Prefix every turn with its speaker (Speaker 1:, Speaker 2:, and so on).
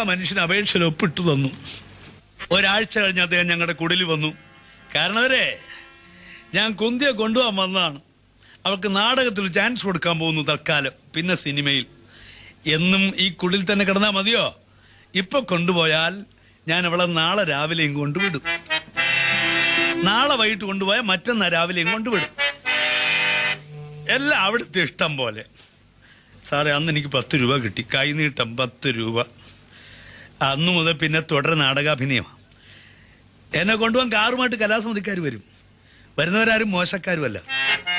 Speaker 1: മനുഷ്യന് അപേക്ഷയിൽ ഒപ്പിട്ടു തന്നു ഒരാഴ്ച കഴിഞ്ഞ് അദ്ദേഹം ഞങ്ങളുടെ കുടിൽ വന്നു കാരണവരെ ഞാൻ കുന്തിയെ കൊണ്ടുപോകാൻ വന്നതാണ് അവൾക്ക് നാടകത്തിൽ ചാൻസ് കൊടുക്കാൻ പോകുന്നു തൽക്കാലം പിന്നെ സിനിമയിൽ എന്നും ഈ കുടിൽ തന്നെ കിടന്നാൽ മതിയോ ഇപ്പൊ കൊണ്ടുപോയാൽ ഞാൻ അവളെ നാളെ രാവിലെയും കൊണ്ടുവിടും നാളെ വൈകിട്ട് കൊണ്ടുപോയാൽ മറ്റന്നാ രാവിലെയും കൊണ്ടുവിടും എല്ലാം അവിടുത്തെ ഇഷ്ടം പോലെ സാറേ അന്ന് എനിക്ക് പത്ത് രൂപ കിട്ടി കൈനീട്ടം പത്ത് രൂപ അന്നു മുതൽ പിന്നെ തുടർ നാടകാഭിനയം എന്നെ കൊണ്ടുപോകാൻ കാറുമായിട്ട് കലാസമിതിക്കാർ വരും വരുന്നവരാരും മോശക്കാരുമല്ല